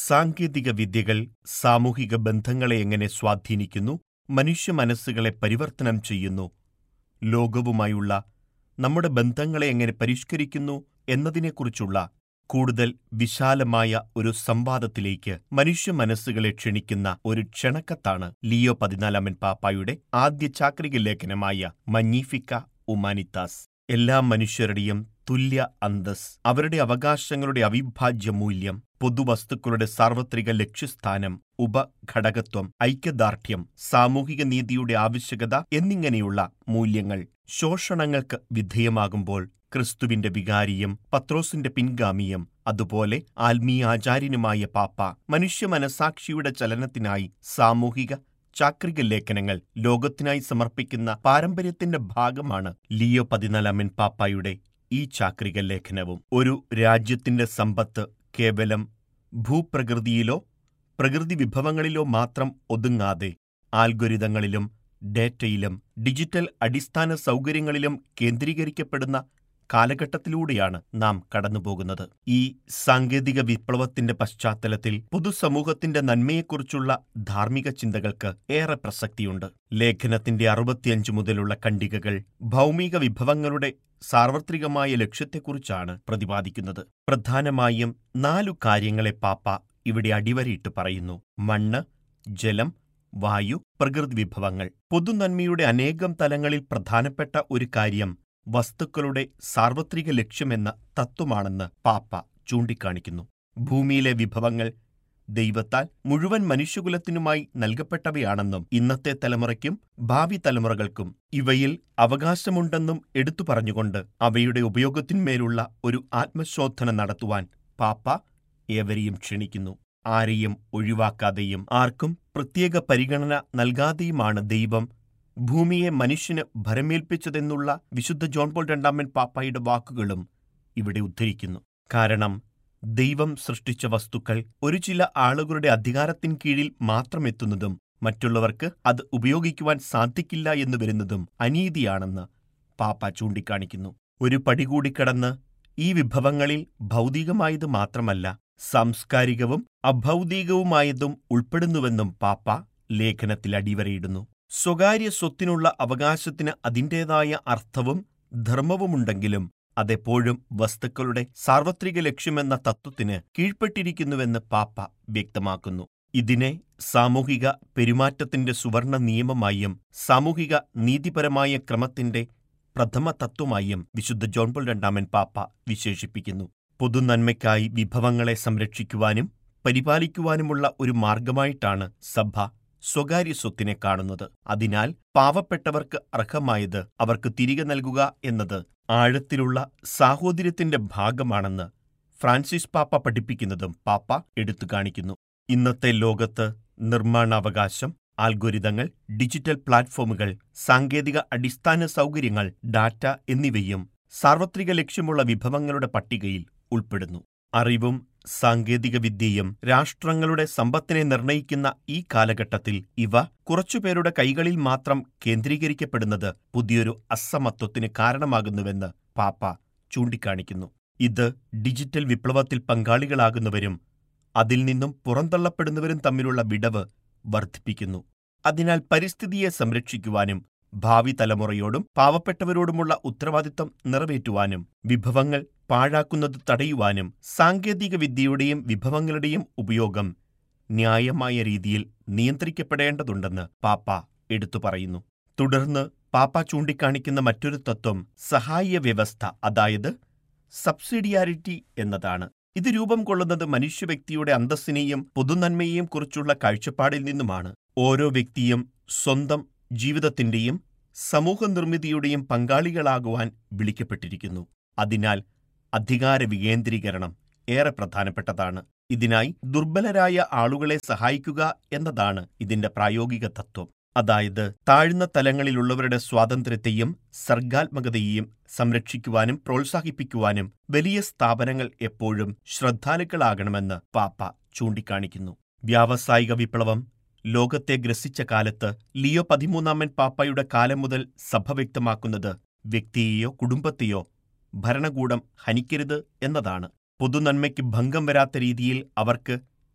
സാങ്കേതിക വിദ്യകൾ സാമൂഹിക ബന്ധങ്ങളെ എങ്ങനെ സ്വാധീനിക്കുന്നു മനുഷ്യ മനസ്സുകളെ പരിവർത്തനം ചെയ്യുന്നു ലോകവുമായുള്ള നമ്മുടെ ബന്ധങ്ങളെ എങ്ങനെ പരിഷ്കരിക്കുന്നു എന്നതിനെക്കുറിച്ചുള്ള കൂടുതൽ വിശാലമായ ഒരു സംവാദത്തിലേക്ക് മനുഷ്യ മനസ്സുകളെ ക്ഷണിക്കുന്ന ഒരു ക്ഷണക്കത്താണ് ലിയോ പതിനാലാമൻ പാപ്പായുടെ ആദ്യ ചാക്രിക ലേഖനമായ മഞ്ഞീഫിക്ക ഉമാനിത്താസ് എല്ലാ മനുഷ്യരുടെയും തുല്യ അന്തസ് അവരുടെ അവകാശങ്ങളുടെ അവിഭാജ്യ മൂല്യം പൊതുവസ്തുക്കളുടെ സാർവത്രിക ലക്ഷ്യസ്ഥാനം ഉപഘടകത്വം ഐക്യദാർഢ്യം സാമൂഹിക നീതിയുടെ ആവശ്യകത എന്നിങ്ങനെയുള്ള മൂല്യങ്ങൾ ശോഷണങ്ങൾക്ക് വിധേയമാകുമ്പോൾ ക്രിസ്തുവിന്റെ വികാരിയും പത്രോസിന്റെ പിൻഗാമിയും അതുപോലെ ആത്മീയാചാര്യനുമായ പാപ്പ മനുഷ്യ മനസാക്ഷിയുടെ ചലനത്തിനായി സാമൂഹിക ചാക്രിക ലേഖനങ്ങൾ ലോകത്തിനായി സമർപ്പിക്കുന്ന പാരമ്പര്യത്തിന്റെ ഭാഗമാണ് ലിയോ പതിനാലാമൻ പാപ്പായുടെ ഈ ചാക്രിക ലേഖനവും ഒരു രാജ്യത്തിന്റെ സമ്പത്ത് കേവലം ഭൂപ്രകൃതിയിലോ പ്രകൃതി വിഭവങ്ങളിലോ മാത്രം ഒതുങ്ങാതെ ആൽഗൊരിതങ്ങളിലും ഡേറ്റയിലും ഡിജിറ്റൽ അടിസ്ഥാന സൗകര്യങ്ങളിലും കേന്ദ്രീകരിക്കപ്പെടുന്ന കാലഘട്ടത്തിലൂടെയാണ് നാം കടന്നുപോകുന്നത് ഈ സാങ്കേതിക വിപ്ലവത്തിന്റെ പശ്ചാത്തലത്തിൽ പൊതുസമൂഹത്തിന്റെ നന്മയെക്കുറിച്ചുള്ള ധാർമ്മിക ചിന്തകൾക്ക് ഏറെ പ്രസക്തിയുണ്ട് ലേഖനത്തിന്റെ അറുപത്തിയഞ്ച് മുതലുള്ള ഖണ്ഡികകൾ ഭൗമിക വിഭവങ്ങളുടെ സാർവത്രികമായ ലക്ഷ്യത്തെക്കുറിച്ചാണ് പ്രതിപാദിക്കുന്നത് പ്രധാനമായും നാലു കാര്യങ്ങളെ പാപ്പ ഇവിടെ അടിവരയിട്ട് പറയുന്നു മണ്ണ് ജലം വായു പ്രകൃതി വിഭവങ്ങൾ പൊതുനന്മയുടെ അനേകം തലങ്ങളിൽ പ്രധാനപ്പെട്ട ഒരു കാര്യം വസ്തുക്കളുടെ സാർവത്രിക ലക്ഷ്യമെന്ന തത്വമാണെന്ന് പാപ്പ ചൂണ്ടിക്കാണിക്കുന്നു ഭൂമിയിലെ വിഭവങ്ങൾ ദൈവത്താൽ മുഴുവൻ മനുഷ്യകുലത്തിനുമായി നൽകപ്പെട്ടവയാണെന്നും ഇന്നത്തെ തലമുറയ്ക്കും ഭാവി തലമുറകൾക്കും ഇവയിൽ അവകാശമുണ്ടെന്നും എടുത്തു പറഞ്ഞുകൊണ്ട് അവയുടെ ഉപയോഗത്തിന്മേലുള്ള ഒരു ആത്മശോധന നടത്തുവാൻ പാപ്പ ഏവരെയും ക്ഷണിക്കുന്നു ആരെയും ഒഴിവാക്കാതെയും ആർക്കും പ്രത്യേക പരിഗണന നൽകാതെയുമാണ് ദൈവം ഭൂമിയെ മനുഷ്യന് ഭരമേൽപ്പിച്ചതെന്നുള്ള വിശുദ്ധ ജോൺ പോൾ രണ്ടാമൻ പാപ്പായുടെ വാക്കുകളും ഇവിടെ ഉദ്ധരിക്കുന്നു കാരണം ദൈവം സൃഷ്ടിച്ച വസ്തുക്കൾ ഒരു ചില ആളുകളുടെ അധികാരത്തിൻ കീഴിൽ മാത്രം എത്തുന്നതും മറ്റുള്ളവർക്ക് അത് ഉപയോഗിക്കുവാൻ സാധിക്കില്ല എന്ന് വരുന്നതും അനീതിയാണെന്ന് പാപ്പ ചൂണ്ടിക്കാണിക്കുന്നു ഒരു പടി കൂടി കടന്ന് ഈ വിഭവങ്ങളിൽ ഭൗതികമായത് മാത്രമല്ല സാംസ്കാരികവും അഭൗതികവുമായതും ഉൾപ്പെടുന്നുവെന്നും പാപ്പ ലേഖനത്തിൽ അടിവരയിടുന്നു സ്വകാര്യ സ്വത്തിനുള്ള അവകാശത്തിന് അതിൻ്റേതായ അർത്ഥവും ധർമ്മവുമുണ്ടെങ്കിലും അതെപ്പോഴും വസ്തുക്കളുടെ സാർവത്രിക ലക്ഷ്യമെന്ന തത്വത്തിന് കീഴ്പ്പെട്ടിരിക്കുന്നുവെന്ന് പാപ്പ വ്യക്തമാക്കുന്നു ഇതിനെ സാമൂഹിക പെരുമാറ്റത്തിന്റെ സുവർണ നിയമമായും സാമൂഹിക നീതിപരമായ ക്രമത്തിന്റെ പ്രഥമ തത്വമായും വിശുദ്ധ ജോൺ പോൾ രണ്ടാമൻ പാപ്പ വിശേഷിപ്പിക്കുന്നു പൊതുനന്മയ്ക്കായി വിഭവങ്ങളെ സംരക്ഷിക്കുവാനും പരിപാലിക്കുവാനുമുള്ള ഒരു മാർഗമായിട്ടാണ് സഭ സ്വകാര്യ സ്വത്തിനെ കാണുന്നത് അതിനാൽ പാവപ്പെട്ടവർക്ക് അർഹമായത് അവർക്ക് തിരികെ നൽകുക എന്നത് ആഴത്തിലുള്ള സാഹോദര്യത്തിന്റെ ഭാഗമാണെന്ന് ഫ്രാൻസിസ് പാപ്പ പഠിപ്പിക്കുന്നതും പാപ്പ എടുത്തു കാണിക്കുന്നു ഇന്നത്തെ ലോകത്ത് നിർമ്മാണാവകാശം ആൽഗോരിതങ്ങൾ ഡിജിറ്റൽ പ്ലാറ്റ്ഫോമുകൾ സാങ്കേതിക അടിസ്ഥാന സൗകര്യങ്ങൾ ഡാറ്റ എന്നിവയും സാർവത്രിക ലക്ഷ്യമുള്ള വിഭവങ്ങളുടെ പട്ടികയിൽ ഉൾപ്പെടുന്നു അറിവും സാങ്കേതികവിദ്യയും രാഷ്ട്രങ്ങളുടെ സമ്പത്തിനെ നിർണയിക്കുന്ന ഈ കാലഘട്ടത്തിൽ ഇവ കുറച്ചുപേരുടെ കൈകളിൽ മാത്രം കേന്ദ്രീകരിക്കപ്പെടുന്നത് പുതിയൊരു അസമത്വത്തിന് കാരണമാകുന്നുവെന്ന് പാപ്പ ചൂണ്ടിക്കാണിക്കുന്നു ഇത് ഡിജിറ്റൽ വിപ്ലവത്തിൽ പങ്കാളികളാകുന്നവരും അതിൽ നിന്നും പുറന്തള്ളപ്പെടുന്നവരും തമ്മിലുള്ള വിടവ് വർദ്ധിപ്പിക്കുന്നു അതിനാൽ പരിസ്ഥിതിയെ സംരക്ഷിക്കുവാനും ഭാവി തലമുറയോടും പാവപ്പെട്ടവരോടുമുള്ള ഉത്തരവാദിത്തം നിറവേറ്റുവാനും വിഭവങ്ങൾ പാഴാക്കുന്നത് തടയുവാനും സാങ്കേതിക വിദ്യയുടെയും വിഭവങ്ങളുടെയും ഉപയോഗം ന്യായമായ രീതിയിൽ നിയന്ത്രിക്കപ്പെടേണ്ടതുണ്ടെന്ന് പാപ്പ എടുത്തു പറയുന്നു തുടർന്ന് പാപ്പ ചൂണ്ടിക്കാണിക്കുന്ന മറ്റൊരു തത്വം സഹായ വ്യവസ്ഥ അതായത് സബ്സിഡിയാരിറ്റി എന്നതാണ് ഇത് രൂപം കൊള്ളുന്നത് മനുഷ്യവ്യക്തിയുടെ അന്തസ്സിനെയും പൊതുനന്മയെയും കുറിച്ചുള്ള കാഴ്ചപ്പാടിൽ നിന്നുമാണ് ഓരോ വ്യക്തിയും സ്വന്തം ജീവിതത്തിന്റെയും സമൂഹ നിർമ്മിതിയുടെയും പങ്കാളികളാകുവാൻ വിളിക്കപ്പെട്ടിരിക്കുന്നു അതിനാൽ അധികാര വികേന്ദ്രീകരണം ഏറെ പ്രധാനപ്പെട്ടതാണ് ഇതിനായി ദുർബലരായ ആളുകളെ സഹായിക്കുക എന്നതാണ് ഇതിന്റെ പ്രായോഗിക തത്വം അതായത് താഴ്ന്ന തലങ്ങളിലുള്ളവരുടെ സ്വാതന്ത്ര്യത്തെയും സർഗാത്മകതയെയും സംരക്ഷിക്കുവാനും പ്രോത്സാഹിപ്പിക്കുവാനും വലിയ സ്ഥാപനങ്ങൾ എപ്പോഴും ശ്രദ്ധാലുക്കളാകണമെന്ന് പാപ്പ ചൂണ്ടിക്കാണിക്കുന്നു വ്യാവസായിക വിപ്ലവം ലോകത്തെ ഗ്രസിച്ച കാലത്ത് ലിയോ പതിമൂന്നാമൻ പാപ്പയുടെ കാലം മുതൽ സഭ വ്യക്തമാക്കുന്നത് വ്യക്തിയെയോ കുടുംബത്തെയോ ഭരണകൂടം ഹനിക്കരുത് എന്നതാണ് പൊതുനന്മയ്ക്ക് ഭംഗം വരാത്ത രീതിയിൽ അവർക്ക്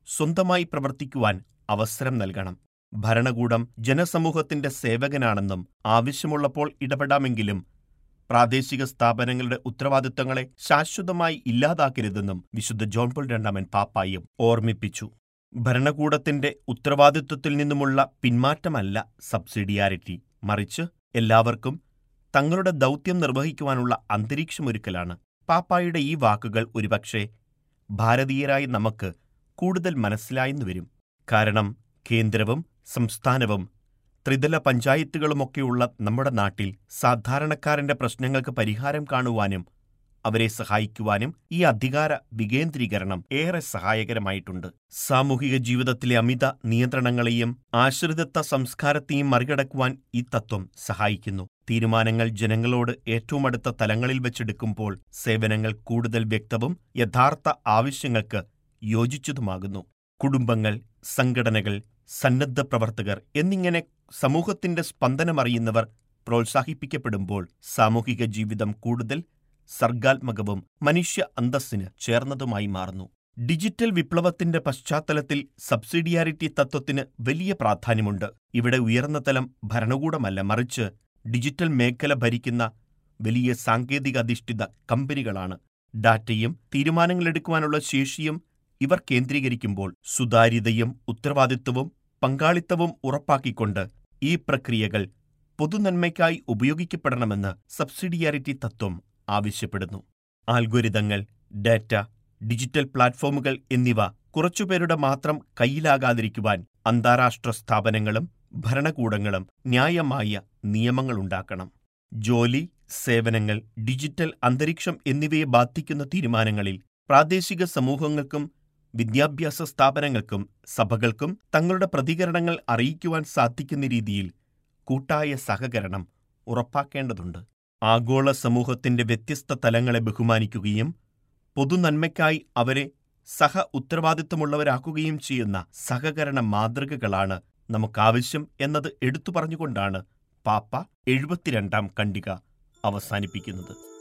സ്വന്തമായി പ്രവർത്തിക്കുവാൻ അവസരം നൽകണം ഭരണകൂടം ജനസമൂഹത്തിന്റെ സേവകനാണെന്നും ആവശ്യമുള്ളപ്പോൾ ഇടപെടാമെങ്കിലും പ്രാദേശിക സ്ഥാപനങ്ങളുടെ ഉത്തരവാദിത്തങ്ങളെ ശാശ്വതമായി ഇല്ലാതാക്കരുതെന്നും വിശുദ്ധ ജോൺ പോൾ രണ്ടാമൻ പാപ്പായും ഓർമ്മിപ്പിച്ചു ഭരണകൂടത്തിന്റെ ഉത്തരവാദിത്വത്തിൽ നിന്നുമുള്ള പിന്മാറ്റമല്ല സബ്സിഡിയാരിറ്റി മറിച്ച് എല്ലാവർക്കും തങ്ങളുടെ ദൗത്യം നിർവഹിക്കുവാനുള്ള അന്തരീക്ഷമൊരുക്കലാണ് പാപ്പായുടെ ഈ വാക്കുകൾ ഒരുപക്ഷെ ഭാരതീയരായി നമുക്ക് കൂടുതൽ മനസ്സിലായെന്നു വരും കാരണം കേന്ദ്രവും സംസ്ഥാനവും ത്രിതല പഞ്ചായത്തുകളുമൊക്കെയുള്ള നമ്മുടെ നാട്ടിൽ സാധാരണക്കാരന്റെ പ്രശ്നങ്ങൾക്ക് പരിഹാരം കാണുവാനും അവരെ സഹായിക്കുവാനും ഈ അധികാര വികേന്ദ്രീകരണം ഏറെ സഹായകരമായിട്ടുണ്ട് സാമൂഹിക ജീവിതത്തിലെ അമിത നിയന്ത്രണങ്ങളെയും ആശ്രിതത്വ സംസ്കാരത്തെയും മറികടക്കുവാൻ ഈ തത്വം സഹായിക്കുന്നു തീരുമാനങ്ങൾ ജനങ്ങളോട് ഏറ്റവും അടുത്ത തലങ്ങളിൽ വെച്ചെടുക്കുമ്പോൾ സേവനങ്ങൾ കൂടുതൽ വ്യക്തവും യഥാർത്ഥ ആവശ്യങ്ങൾക്ക് യോജിച്ചതുമാകുന്നു കുടുംബങ്ങൾ സംഘടനകൾ സന്നദ്ധ പ്രവർത്തകർ എന്നിങ്ങനെ സമൂഹത്തിന്റെ സ്പന്ദനമറിയുന്നവർ പ്രോത്സാഹിപ്പിക്കപ്പെടുമ്പോൾ സാമൂഹിക ജീവിതം കൂടുതൽ സർഗാത്മകവും മനുഷ്യ അന്തസ്സിന് ചേർന്നതുമായി മാറുന്നു ഡിജിറ്റൽ വിപ്ലവത്തിന്റെ പശ്ചാത്തലത്തിൽ സബ്സിഡിയാരിറ്റി തത്വത്തിന് വലിയ പ്രാധാന്യമുണ്ട് ഇവിടെ ഉയർന്ന തലം ഭരണകൂടമല്ല മറിച്ച് ഡിജിറ്റൽ മേഖല ഭരിക്കുന്ന വലിയ സാങ്കേതിക അധിഷ്ഠിത കമ്പനികളാണ് ഡാറ്റയും തീരുമാനങ്ങളെടുക്കുവാനുള്ള ശേഷിയും ഇവർ കേന്ദ്രീകരിക്കുമ്പോൾ സുതാര്യതയും ഉത്തരവാദിത്വവും പങ്കാളിത്തവും ഉറപ്പാക്കിക്കൊണ്ട് ഈ പ്രക്രിയകൾ പൊതുനന്മയ്ക്കായി ഉപയോഗിക്കപ്പെടണമെന്ന് സബ്സിഡിയാരിറ്റി തത്വം ആവശ്യപ്പെടുന്നു ആൽഗോരിതങ്ങൾ ഡാറ്റ ഡിജിറ്റൽ പ്ലാറ്റ്ഫോമുകൾ എന്നിവ കുറച്ചുപേരുടെ മാത്രം കയ്യിലാകാതിരിക്കുവാൻ അന്താരാഷ്ട്ര സ്ഥാപനങ്ങളും ഭരണകൂടങ്ങളും ന്യായമായ നിയമങ്ങളുണ്ടാക്കണം ജോലി സേവനങ്ങൾ ഡിജിറ്റൽ അന്തരീക്ഷം എന്നിവയെ ബാധിക്കുന്ന തീരുമാനങ്ങളിൽ പ്രാദേശിക സമൂഹങ്ങൾക്കും വിദ്യാഭ്യാസ സ്ഥാപനങ്ങൾക്കും സഭകൾക്കും തങ്ങളുടെ പ്രതികരണങ്ങൾ അറിയിക്കുവാൻ സാധിക്കുന്ന രീതിയിൽ കൂട്ടായ സഹകരണം ഉറപ്പാക്കേണ്ടതുണ്ട് ആഗോള സമൂഹത്തിന്റെ വ്യത്യസ്ത തലങ്ങളെ ബഹുമാനിക്കുകയും പൊതുനന്മയ്ക്കായി അവരെ സഹ ഉത്തരവാദിത്തമുള്ളവരാക്കുകയും ചെയ്യുന്ന സഹകരണ മാതൃകകളാണ് നമുക്കാവശ്യം എന്നത് എടുത്തു പറഞ്ഞുകൊണ്ടാണ് പാപ്പ എഴുപത്തിരണ്ടാം ഖണ്ഡിക അവസാനിപ്പിക്കുന്നത്